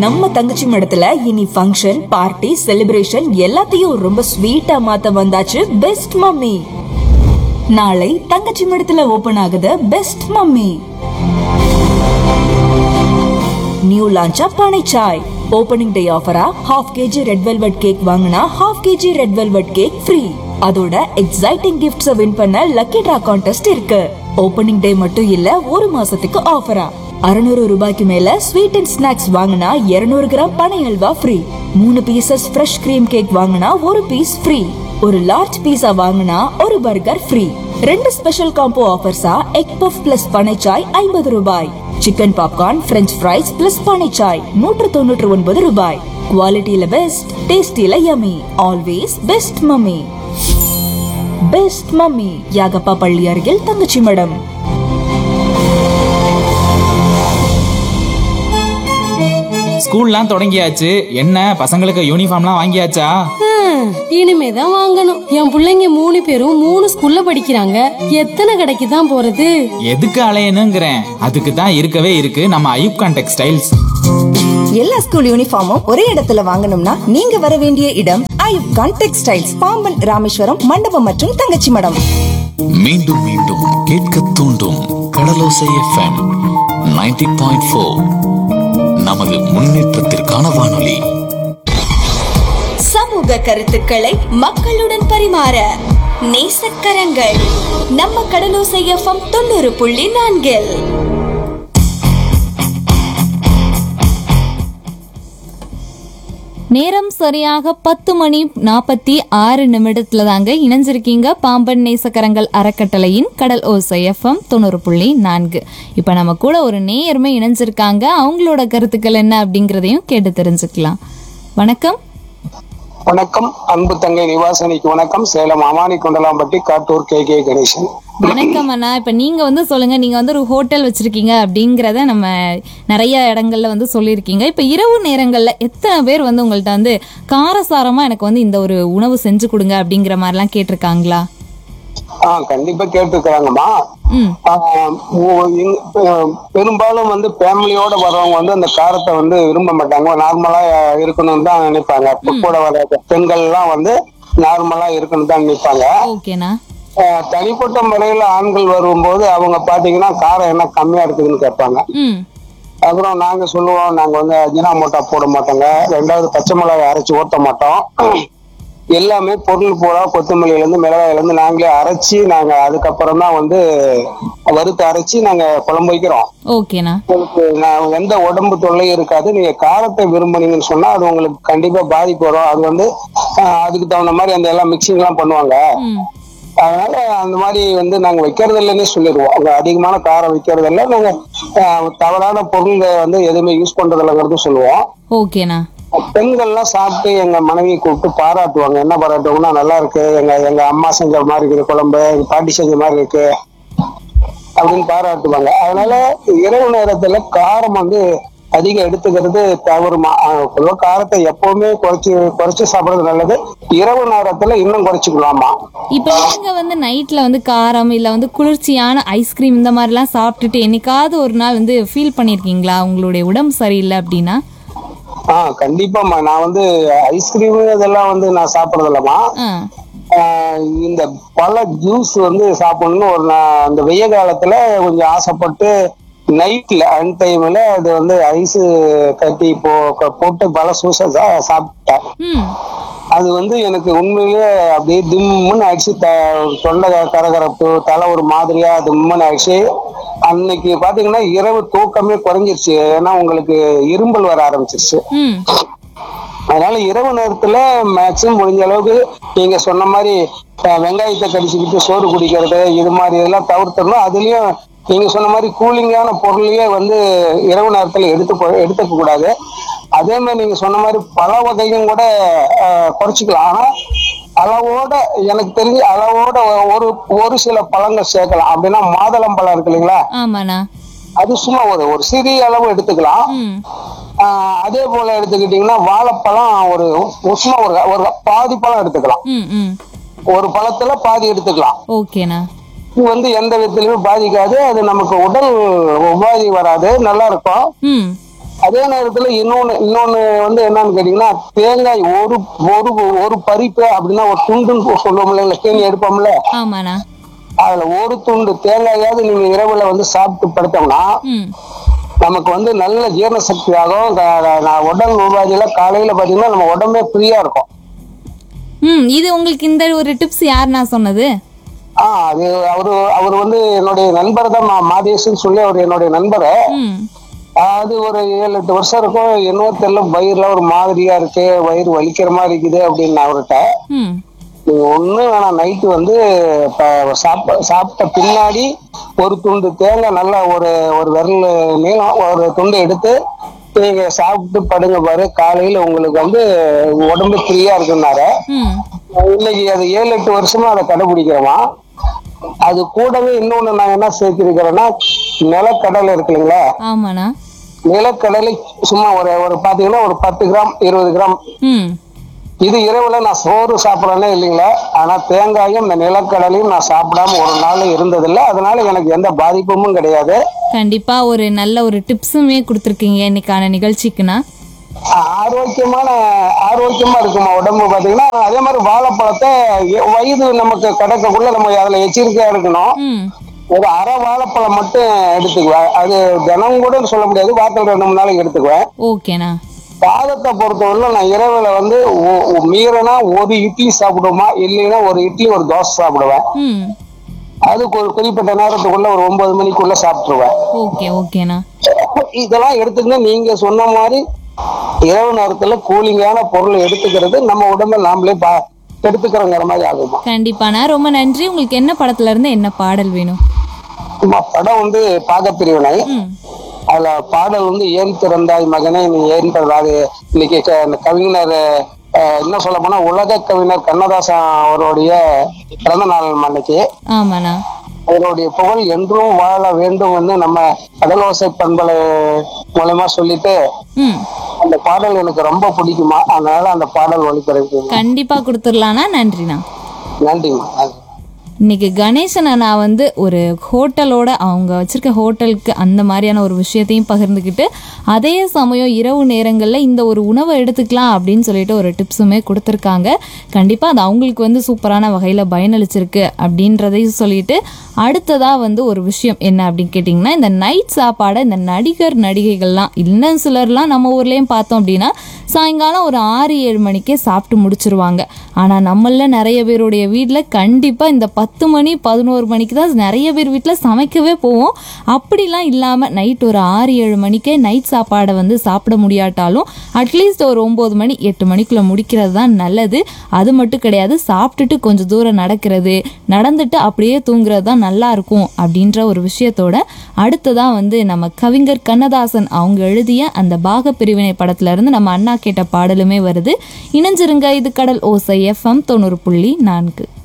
நம்ம தங்கச்சி மடத்துல இனி ஃபங்க்ஷன் பார்ட்டி செலிப்ரேஷன் எல்லாத்தையும் ரொம்ப ஸ்வீட்டா மாத்த வந்தாச்சு பெஸ்ட் மம்மி நாளை தங்கச்சி மடத்துல ஓபன் ஆகுது பெஸ்ட் மம்மி நியூ லான்ச்சா பானை சாய் ஓபனிங் டே ஆஃபரா half K G red velvet cake வாங்கினா half K G red velvet cake free அதோட எக்ஸைட்டிங் கிஃப்ட்ஸ் வின் பண்ண லக்கி டிரா கான்டெஸ்ட் இருக்கு ஓபனிங் டே மட்டும் இல்ல ஒரு மாசத்துக்கு ஆஃபரா அறுநூறு ரூபாய்க்கு மேல ஸ்வீட் அண்ட் ஸ்நாக்ஸ் வாங்கினா 200 கிராம் பனை அல்வா ஃப்ரீ மூணு பீசஸ் ஃப்ரெஷ் கிரீம் கேக் வாங்கினா ஒரு பீஸ் ஃப்ரீ ஒரு லார்ஜ் பீஸா வாங்கினா ஒரு பர்கர் ஃப்ரீ ரெண்டு ஸ்பெஷல் காம்போ ஆஃபர்ஸா எக் பஃப் பிளஸ் பனைச்சாய் ஐம்பது ரூபாய் chicken popcorn French fries plus பனைச்சாய் நூற்று தொண்ணூற்று ஒன்பது ரூபாய் குவாலிட்டியில பெஸ்ட் டேஸ்டில yummy always best mummy best mummy Yagappa பள்ளி அருகில் தங்கச்சி மடம் ஸ்கூல்லாம் தொடங்கியாச்சு என்ன பசங்களுக்கு யூனிஃபார்ம்லாம் வாங்கியாச்சா ஹம், இனிமேதான் வாங்கணும் என் புள்ளைங்க மூணு பேரும் மூணு ஸ்கூல்ல படிக்கிறாங்க எத்தனை கடைக்கு தான் போறது எதுக்கு அலையணுங்கிறேன் அதுக்கு தான் இருக்கவே இருக்கு நம்ம ஐயூப்கான் டெக்ஸ்டைல்ஸ் எல்லா ஸ்கூல் யூனிஃபார்மும் ஒரே இடத்துல வாங்கணும்னா நீங்க வர வேண்டிய இடம் ஐயூப் கான் டெக்ஸ்டைல்ஸ் பாம்பன் ராமேஸ்வரம் மண்டபம் மற்றும் தங்கச்சி மடம் மீண்டும் மீண்டும் கேட்க தூண்டும் கடலோசை எஃப்எம் 90.4 பாயிண்ட் ஃபோர் நமது முன்னேற்றத்திற்கான வானொலி சமூக கருத்துக்களை மக்களுடன் பரிமாற நேசக்கரங்கள் நம்ம கடலோசை எஃப்எம் தொண்ணூறு புள்ளி நான்கில் நேரம் சரியாக பத்து மணி நாற்பத்தி ஆறு நிமிடத்துல தாங்க இணைஞ்சிருக்கீங்க பாம்பன் நேசக்கரங்கள் அறக்கட்டளையின் கடல் ஓசை எஃப்எம் தொண்ணூறு புள்ளி நான்கு இப்போ நம்ம கூட ஒரு நேயருமே இணைஞ்சிருக்காங்க அவங்களோட கருத்துக்கள் என்ன அப்படிங்கிறதையும் கேட்டு தெரிஞ்சுக்கலாம் வணக்கம் வணக்கம் அன்பு தங்கை நிவாசனிக்கு வணக்கம் சேலம் அமானி கொண்டலாம்பட்டி காட்டூர் கே கே கணேசன் வணக்கம் அண்ணா இப்போ நீங்க வந்து சொல்லுங்க நீங்க வந்து ஒரு ஹோட்டல் வச்சிருக்கீங்க அப்படிங்கிறத நம்ம நிறைய இடங்கள்ல வந்து சொல்லியிருக்கீங்க இப்போ இரவு நேரங்கள்ல எத்தனை பேர் வந்து உங்கள்ட்ட வந்து காரசாரமா எனக்கு வந்து இந்த ஒரு உணவு செஞ்சு கொடுங்க அப்படிங்கிற மாதிரிலாம் கேட்டிருக்காங்களா ஆஹ் கண்டிப்பா கேட்டுக்கிறாங்கம்மா ம் பெரும்பாலும் வந்து ஃபேமிலியோட வர்றவங்க வந்து அந்த காரத்தை வந்து விரும்ப மாட்டாங்க நார்மலா இருக்கணும்னு தான் நினைப்பாங்க இப்ப கூட வர பெண்கள் எல்லாம் வந்து நார்மலா இருக்கணும் தான் நினைப்பாங்க ஓகேண்ணா ஆஹ் தனிப்பட்ட முறையில ஆண்கள் வரும்போது அவங்க பாத்தீங்கன்னா காரம் என்ன கம்மியா இருக்குதுன்னு கேட்பாங்க ம் அப்புறம் நாங்க சொல்லுவோம் நாங்க வந்து அஜினா மோட்டா போட மாட்டோங்க ரெண்டாவது பச்சை மிளகாய் அரைச்சு ஊத்த மாட்டோம் எல்லாமே பொருள் பூரா கொத்தமல்லியில இருந்து மிளகாயில இருந்து நாங்களே அரைச்சி நாங்க அதுக்கப்புறம் தான் வந்து வறுத்து அரைச்சி நாங்க குழம்பு வைக்கிறோம் ஓகேண்ணா உங்களுக்கு நான் எந்த உடம்பு தொல்லையும் இருக்காது நீங்க காரத்தை விரும்புனீங்கன்னு சொன்னா அது உங்களுக்கு கண்டிப்பா பாதிப்பு வரும் அது வந்து ஆஹ், அதுக்கு தகுந்த மாதிரி அந்த எல்லாம் மிக்சிங் எல்லாம் பண்ணுவாங்க ம் அதனால அந்த மாதிரி வந்து நாங்க வைக்கிறது இல்லைன்னே சொல்லிடுவோம் அங்க அதிகமான காரம் வைக்கிறது இல்லை நாங்க ஆஹ், தவறான பொருள்களை வந்து எதுவுமே யூஸ் பண்றது இல்லைங்கிறது சொல்லுவோம் ஓகேண்ணா பெண்கள்லாம் சாப்பிட்டு எங்க மனைவியை கூப்பிட்டு பாராட்டுவாங்க என்ன பாராட்டுவாங்கன்னா நல்லா இருக்கு எங்க எங்க அம்மா செஞ்ச மாதிரி இருக்குது குழம்பு எங்க பாட்டி செஞ்ச மாதிரி இருக்கு அப்படின்னு பாராட்டுவாங்க அதனால இரவு நேரத்துல காரம் வந்து அதிகம் எடுத்துக்கிறது தவறுமா ஆஹ் பொதுவா காரத்தை எப்பவுமே குறைச்சு குறைச்சு சாப்பிடுறது நல்லது இரவு நேரத்துல இன்னும் குறைச்சிக்கலாமா இப்போ நீங்க வந்து நைட்ல வந்து காரம் இல்ல வந்து குளிர்ச்சியான ஐஸ்கிரீம் இந்த மாதிரிலாம் சாப்பிட்டுட்டு என்னைக்காவது ஒரு நாள் வந்து ஃபீல் பண்ணிருக்கீங்களா உங்களுடைய உடம்பு சரியில்லை அப்படின்னா ஆஹ் கண்டிப்பாம்மா நான் வந்து ஐஸ்கிரீம் இதெல்லாம் வந்து நான் சாப்பிடுறது இல்லம்மா ஆ ஆஹ் இந்த பல ஜூஸ் வந்து சாப்பிடணும்னு ஒரு நான் அந்த வெய்ய காலத்துல கொஞ்சம் ஆசைப்பட்டு நைட்ல அன் டைம்ல அது வந்து ஐஸ் கட்டி போ போட்டு பல ஜூஸை சாப்பிட்டேன் ம் அது வந்து எனக்கு உண்மையிலேயே அப்படியே திம்முன்னு ஆயிடுச்சு த- தொண்டை கரகரப்பு தலை ஒரு மாதிரியா திம்முன்னு ஆயிடுச்சு அன்னைக்கு பாத்தீங்கன்னா இரவு தூக்கமே குறைஞ்சிருச்சு ஏன்னா உங்களுக்கு இரும்பல் வர ஆரம்பிச்சிருச்சு ம் அதனால இரவு நேரத்துல மேக்சிமம் முடிஞ்ச அளவுக்கு நீங்க சொன்ன மாதிரி அஹ், வெங்காயத்தை கடிச்சுக்கிட்டு சோறு குடிக்கிறது இது மாதிரி இதெல்லாம் தவிர்த்தணும் அதுலயும் நீங்க சொன்ன மாதிரி கூலிங்கான பொருளையே வந்து இரவு நேரத்துல எடுத்து போ- எடுத்துக்க கூடாது அதே மாதிரி நீங்க சொன்ன மாதிரி பல வகையும் கூட அஹ், குறைச்சிக்கலாம் ஆனா அளவோட எனக்கு தெரிஞ்சு அளவோட ஒரு ஒரு சில பழங்கள் சேர்க்கலாம் அப்படின்னா மாதுளம்பழம் இருக்கு இல்லைங்களா ஆமாண்ணா அது சும்மா ஒரு ஒரு சிறிய அளவு எடுத்துக்கலாம் ம் ஆஹ் அதே போல எடுத்துக்கிட்டீங்கன்னா வாழைப்பழம் ஒரு ஒரு சும்மா ஒரு ஒரு பாதி பழம் எடுத்துக்கலாம் ம் ம் ஒரு பழத்துல பாதி எடுத்துக்கலாம் ஓகேண்ணா இது வந்து எந்த விதத்திலுமே பாதிக்காது அது நமக்கு உடல் உபாதி வராது நல்லா இருக்கும் ம் அதே அதே நேரத்துல இன்னொன்னு இன்னொன்னு வந்து என்னன்னு கேட்டீங்கன்னா தேங்காய் ஒரு ஒரு ஒரு பறிப்பு அப்படின்னா ஒரு துண்டுன்னு சொல்லுவோம் இல்லைங்களா தேனி எடுப்போம்ல ஆமாண்ணா அதுல ஒரு துண்டு தேங்காயாவது நீங்க இரவுல வந்து சாப்பிட்டு படுத்தோம்னா ம் நமக்கு வந்து நல்ல ஜீரண சக்தி ஆகும் க- க- நான் உடல் உபாதியில காலையில பாத்தீங்கன்னா நம்ம உடம்பே ஃப்ரீயா இருக்கும் ம் இது உங்களுக்கு இந்த ஒரு டிப்ஸ் யாருண்ணா சொன்னது ஆஹ் அது அவரு அவர் வந்து என்னுடைய நண்பர் தான் மா- மாதேஷ்னு சொல்லி அவர் என்னுடைய நண்பர் ம் அது ஒரு ஏழு எட்டு வருஷம் இருக்கும் என்னவோ தெரியல வயிறுல ஒரு மாதிரியா இருக்கு வயிறு வலிக்கிற மாதிரி இருக்குது அப்படின்னு நான் அவர்கிட்ட ம் நீங்க ஒண்ணு வேணாம் நைட்டு வந்து இப்ப சாப்ப சாப்பிட்ட பின்னாடி ஒரு துண்டு தேங்காய் நல்லா ஒரு ஒரு விரல் நீளம் ஒரு துண்டு எடுத்து நீங்க சாப்பிட்டு படுங்க பாரு காலையில உங்களுக்கு வந்து உடம்பு ஃப்ரீயா இருக்குன்னாரு ம் இன்னைக்கு அது ஏழு எட்டு வருஷமா அதை கடைபிடிக்கிறோமா அது கூடவே இன்னொன்னு நான் என்ன சேர்த்திருக்கிறேன்னா நிலக்கடலை இருக்கு இல்லைங்களா ஆமாண்ணா நிலக்கடலை சும்மா ஒரு ஒரு பாத்தீங்கன்னா ஒரு பத்து கிராம் இருபது கிராம் ம் இது இரவுல நான் சோறு சாப்பிடறேனே இல்லைங்களா ஆனா தேங்காயும் இந்த நிலக்கடலையும் நான் சாப்பிடாம ஒரு நாள் இருந்ததில்லை அதனால எனக்கு எந்த பாதிப்பும் கிடையாது கண்டிப்பா ஒரு நல்ல ஒரு டிப்ஸுமே கொடுத்துருக்கீங்க இன்னைக்கான நிகழ்ச்சிக்குண்ணா ஆரோக்கியமான ஆரோக்கியமா இருக்குமா உடம்பு பாத்தீங்கன்னா அதே மாதிரி வாழைப்பழத்தை எ- வயது நமக்கு கிடக்கக்குள்ள நம்ம அதுல எச்சரிக்கையா இருக்கணும் ம் ஒரு அரை வாழைப்பழம் மட்டும் எடுத்துக்குவேன் அது தினம் கூட சொல்ல முடியாது வாரத்தில் ரெண்டு மூணு நாளைக்கு எடுத்துக்குவேன் ஓகேண்ணா சாதத்தை பொறுத்தவரை நான் இரவுல வந்து ஒ- ஒ- மீறினா ஒரு இட்லி சாப்பிடுவோமா இல்லைன்னா ஒரு இட்லி ஒரு தோசை சாப்பிடுவேன் ம் அதுக்கு ஒரு குறிப்பிட்ட நேரத்துக்குள்ள ஒரு ஒன்பது மணிக்குள்ள சாப்பிட்டுருவேன் ஓகே ஓகேண்ணா இதெல்லாம் எடுத்துங்க நீங்க சொன்ன மாதிரி இரவு நேரத்துல கூலிங்கான பொருள் எடுத்துக்கிறது நம்ம உடம்ப நாமளே பா எடுத்துக்கிறோங்கிற மாதிரி ஆகுமா கண்டிப்பாண்ணா ரொம்ப நன்றி உங்களுக்கு என்ன படத்துல இருந்து என்ன பாடல் வேணும் நம்ம படம் வந்து பாகப்பிரிவினை ம் அதுல பாடல் வந்து ஏன் திறந்தாய் மகனே நீ ஏன் பிறந்தாய் இன்னைக்கு க- இந்த கவிஞர் அஹ், என்ன சொல்ல போனா உலக கவிஞர் கண்ணதாசன் அவருடைய பிறந்த நாள் அன்னைக்கு ஆமாண்ணா அவருடைய புகழ் என்றும் வாழ வேண்டும் என்று நம்ம கடலோசை பண்பலை மூலமா சொல்லிட்டு ம் அந்த பாடல் எனக்கு ரொம்ப பிடிக்குமா அதனால அந்த பாடல் ஒளிபரப்பு கண்டிப்பா கொடுத்துடலாண்ணா நன்றிண்ணா நன்றிம்மா நன்றி இன்னைக்கு கணேசன் அண்ணா வந்து ஒரு ஹோட்டலோட அவங்க வச்சிருக்க ஹோட்டலுக்கு அந்த மாதிரியான ஒரு விஷயத்தையும் பகிர்ந்துக்கிட்டு அதே சமயம் இரவு நேரங்களில் இந்த ஒரு உணவை எடுத்துக்கலாம் அப்படின்னு சொல்லிட்டு ஒரு டிப்ஸுமே கொடுத்துருக்காங்க கண்டிப்பாக அது அவங்களுக்கு வந்து சூப்பரான வகையில் பயனளிச்சிருக்கு அப்படின்றதையும் சொல்லிட்டு அடுத்ததாக வந்து ஒரு விஷயம் என்ன அப்படின்னு கேட்டிங்கன்னா இந்த நைட் சாப்பாடை இந்த நடிகர் நடிகைகள்லாம் இன்னும் சிலர்லாம் நம்ம ஊர்லேயும் பார்த்தோம் அப்படின்னா சாயங்காலம் ஒரு ஆறு ஏழு மணிக்கே சாப்பிட்டு முடிச்சிருவாங்க ஆனால் நம்மள நிறைய பேருடைய வீட்டில் கண்டிப்பாக இந்த பத்து மணி பதினோரு மணிக்கு தான் நிறைய பேர் வீட்டில் சமைக்கவே போவோம் அப்படிலாம் இல்லாமல் நைட் ஒரு ஆறு ஏழு மணிக்கே நைட் சாப்பாடை வந்து சாப்பிட முடியாட்டாலும் அட்லீஸ்ட் ஒரு ஒம்பது மணி எட்டு மணிக்குள்ளே முடிக்கிறது தான் நல்லது அது மட்டும் கிடையாது சாப்பிட்டுட்டு கொஞ்சம் தூரம் நடக்கிறது நடந்துட்டு அப்படியே தூங்குறது தான் நல்லா இருக்கும் அப்படின்ற ஒரு விஷயத்தோட அடுத்ததான் வந்து நம்ம கவிஞர் கண்ணதாசன் அவங்க எழுதிய அந்த பாக பிரிவினை படத்துல இருந்து நம்ம அண்ணா கேட்ட பாடலுமே வருது இணைஞ்சிருங்க இது கடல் ஓசை எஃப்எம் தொண்ணூறு புள்ளி நான்கு